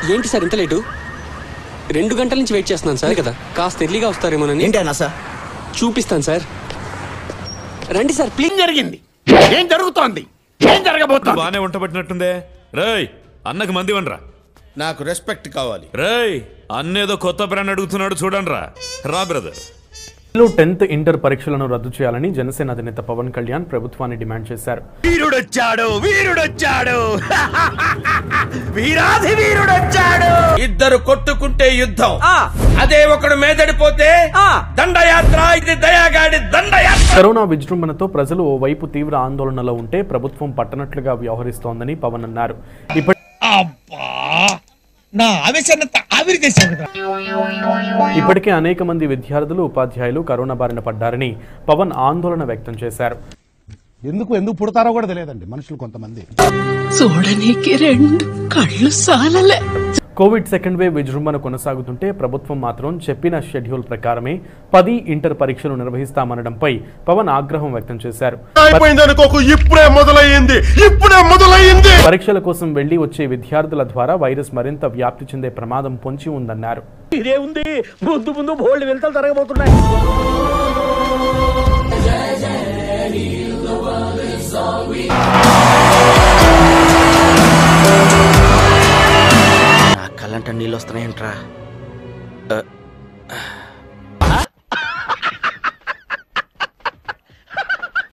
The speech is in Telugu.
ఏంటి సార్ ఇంత లేటు రెండు గంటల నుంచి వెయిట్ చేస్తున్నాను సార్ కదా కాస్త ఎర్లీగా వస్తారేమోనని ఏంటన్నా సార్ చూపిస్తాను సార్ రండి సార్ ప్లీజ్ ఏం జరిగింది ఏం జరుగుతోంది ఏం జరగబోతోంది బానే వంట పట్టినట్టుందే రేయ్ అన్నకు మంది వనరా నాకు రెస్పెక్ట్ కావాలి రేయ్ అన్నేదో కొత్త బ్రాండ్ అడుగుతున్నాడు చూడండి రా రా బ్రదర్ లో టెన్త్ ఇంటర్ పరీక్షలను రద్దు చేయాలని జనసేన అధినేత పవన్ కళ్యాణ్ ప్రభుత్వాన్ని డిమాండ్ చేశారు వీరుడొచ్చాడు వీరుడొచ్చాడు వీరాధి వీరుడొచ్చాడు ఇద్దరు కొట్టుకుంటే యుద్ధం అదే ఒకడు మేదడిపోతే దండయాత్ర ఇది దయాగాడి దండయాత్ర కరోనా విజృంభణతో ప్రజలు ఓవైపు తీవ్ర ఆందోళనలో ఉంటే ప్రభుత్వం పట్టనట్లుగా వ్యవహరిస్తోందని పవన్ అన్నారు ఇప్పటి నా ఆవేశాన్ని ఆవిరి చేశావు కదా ఇప్పటికే అనేక మంది విద్యార్థులు ఉపాధ్యాయులు కరోనా బారిన పడ్డారని పవన్ ఆందోళన వ్యక్తం చేశారు ఎందుకు ఎందుకు పుడతారో కూడా తెలియదండి మనుషులు కొంతమంది చూడనీకి రెండు కళ్ళు సాలలే కోవిడ్ సెకండ్ వేవ్ విజృంభణ కొనసాగుతుంటే ప్రభుత్వం మాత్రం చెప్పిన షెడ్యూల్ ప్రకారమే పది ఇంటర్ పరీక్షలు నిర్వహిస్తామనడంపై పవన్ ఆగ్రహం వ్యక్తం చేశారు అయిపోయిందనుకోకు ఇప్పుడే మొదలయ్యింది ఇప్పుడే మొదలయ్యింది పరీక్షల కోసం వెళ్లి వచ్చే విద్యార్థుల ద్వారా వైరస్ మరింత వ్యాప్తి చెందే ప్రమాదం పొంచి ఉందన్నారు ఇదే ఉంది ముందు ముందు బోల్డ్ వెళ్తాలు జరగబోతున్నాయి ఆ